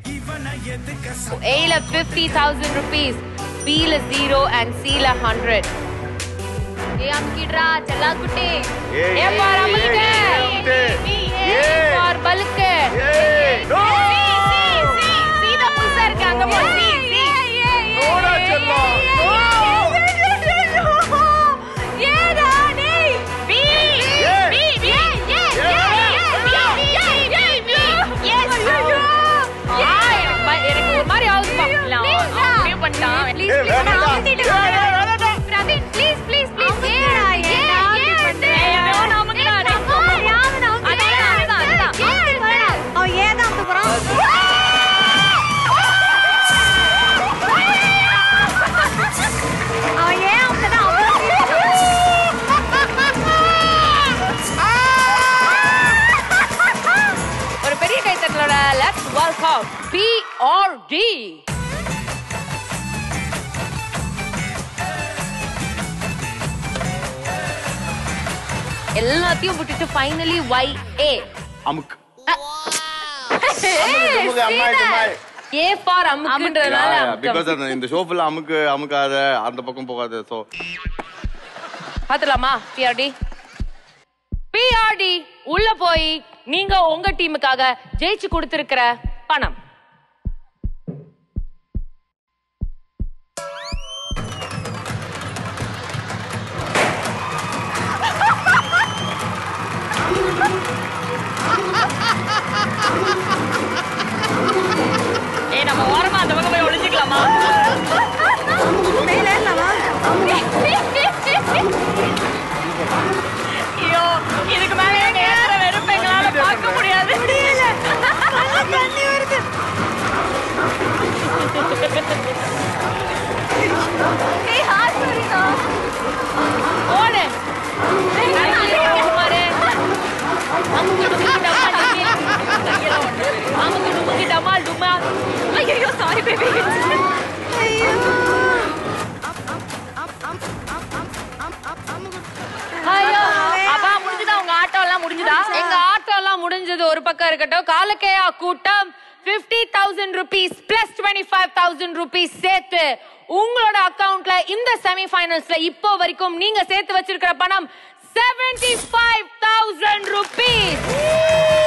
ஏல fifty thousand rupees பில zero and சில ஹண்ட்ரட் ஏ அமுக்கிடுறா செல்லா குட்டி ஏய், ஏ பார் ஏய், அமுக்கிட்ட ஏய், அமுக்கு. ஏ ஏய். பார் பலுக்கு ஏய், no. சீதா புதுசா இருக்கு அங்க போ சி சி போடா செல்லம். ஏடா டேய் பி ஏய். பி பி ஏ ஏ எனக்கு ஒரு மாதிரி ஆகுதுப்பா இல்ல அப்படியே பண்ணிட்டான் ப்ளீஸ் ஏய், வேணாம்டா. ப்ளீஸ் ஏய், ஏய், வேணாம்டா. பிரவீன் ப்ளீஸ் ப்ளீஸ் ப்ளீஸ் ஏடா ஏடா ஏய் அவன் அமுக்குடா டேய் யாவன அமுக்கு அதுதான் அதுதான் அவன் ஏதான் அமுத்த போறான் அவன் ஏன் அமுத்தனா ஒரு பெரிய கைத்தட்டலோட let's welcome P R D எல்லாத்தையும் விட்டுட்டு ஃபைனலி ஒய் ஏ அமுக்கு அமுக்கு, அம்மா, இது மாதிரி. ஏ ஃபார் அமுக்குன்றதுனால பிகாஸ் இந்த ஷோ ஃபுல்லா அமுக்கு அமுக்காத அந்த பக்கம் போகாத சோ பாத்துலாமா பிஆர்டி பிஆர்டி உள்ள போய் நீங்க உங்க டீமுக்காக ஜெயிச்சு கொடுத்திருக்கிற பணம் ஏய் நம்ம ஓரமா அந்த பக்கம் போய் ஒளிஞ்சுக்கலாமா மேல ஏறலாமா ஐயோ இதுக்கு மேல எங்க ஏற வெறுப்பு எங்களால பார்க்க முடியாது முடியல தண்ணி வருது ஏய் ஹார்ட் வருதா ஓடு குமாரு அமுக்கு டுமுக்கு டமால் டுமில் அமுக்கு டுமுக்கு டமால் டுமால் ஐயோ சாரி பேபி ஐயோ ஐயோ அப்பா முடிஞ்சுதா உங்க ஆட்டம் எல்லாம் முடிஞ்சுதா எங்க ஆட்டம் எல்லாம் முடிஞ்சது ஒரு பக்கம் இருக்கட்டும் காலக்கையா கூட்டம் 50000 thousand rupees plus twenty five thousand rupees சேர்த்து உங்களோட அக்கவுண்ட்ல இந்த செமி ஃபைனல்ஸ்ல இப்போ வரைக்கும் நீங்க சேர்த்து வச்சிருக்கிற பணம் 75000 ஃபைவ் தௌசண்ட் ருபீஸ்